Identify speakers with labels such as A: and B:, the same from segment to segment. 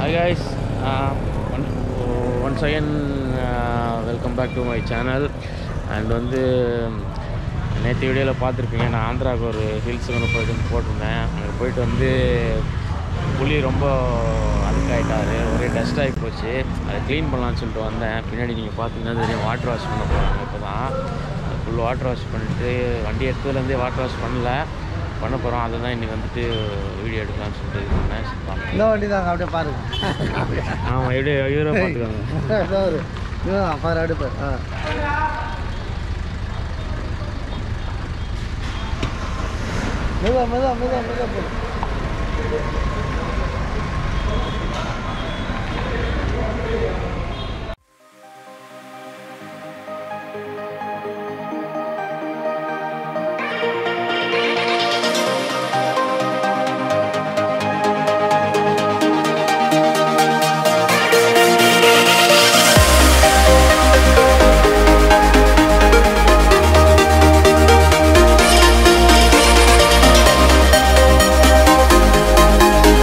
A: Hi guys, uh, one- once again uh, welcome back to my channel and வந்து நேற்று வீடியோவில் பார்த்துருப்பீங்க நான் ஆந்திராவுக்கு ஒரு ஹில்ஸுக்கு ஒன்று போயிட்டு வந்து போட்டிருந்தேன் அங்கே போயிட்டு வந்து புலி ரொம்ப அழுக்காயிட்டாரு ஒரே டஸ்ட் ஆகி போச்சு அதை க்ளீன் பண்ணலான்னு சொல்லிட்டு வந்தேன் பின்னாடி நீங்கள் பார்த்தீங்கன்னா தெரியும் வாட்டர் வாஷ் பண்ண போகிறாங்க இப்போ தான் ஃபுல் வாட்டர் வாஷ் பண்ணிட்டு வண்டி எடுத்ததுலேருந்தே வாட்டர் வாஷ் பண்ணல பண்ண போகிறோம் அதை தான் இன்றைக்கி வந்துட்டு வீடியோ எடுக்கலாம்னு சொல்லிட்டு இது பண்ணேன் சரி, பார்க்கலாம்.
B: இந்த வண்டி தாங்க அப்படியே பாருங்க
A: ஆமாம் எப்படி ஹீரோ பார்த்துக்கோங்க
B: இதோ ஒரு இதுதான் பாரு அடுப்பு ஆ மெதுவா மெதுவா மெதுவா மெதுவா போடு
C: Thank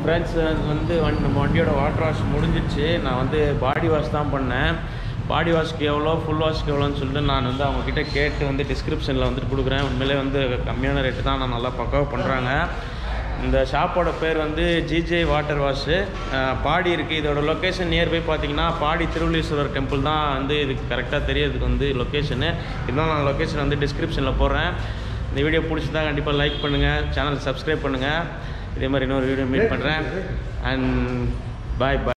A: ஃப்ரெண்ட்ஸ் வந்து வண்டி நம்ம வண்டியோட வாட்டர் வாஷ் முடிஞ்சிச்சு நான் வந்து பாடி வாஷ் தான் பண்ணேன் பாடி வாஷ்க்கு எவ்வளோ ஃபுல் வாஷ்க்கு எவ்வளோன்னு சொல்லிட்டு நான் வந்து அவங்கக்கிட்ட கேட்டு வந்து டிஸ்கிரிப்ஷனில் வந்துட்டு கொடுக்குறேன் உண்மையிலே வந்து கம்மியான ரேட்டு தான் நான் நல்லா பக்காவாக பண்ணுறாங்க இந்த ஷாப்போட பேர் வந்து ஜிஜே வாட்டர் வாஷு பாடி இருக்குது இதோட லொக்கேஷன் நியர்பை பார்த்தீங்கன்னா பாடி திருவள்ளீஸ்வரர் டெம்பிள் தான் வந்து இதுக்கு கரெக்டாக தெரியறதுக்கு வந்து லொக்கேஷனு இருந்தாலும் நான் லொக்கேஷன் வந்து டிஸ்கிரிப்ஷனில் போடுறேன் இந்த வீடியோ பிடிச்சிருந்தா கண்டிப்பாக லைக் பண்ணுங்கள் சேனல் சப்ஸ்கிரைப் பண்ணுங்கள் இதே மாதிரி இன்னொரு வீடியோ மீட் பண்ணுறேன் அண்ட் பாய் பாய்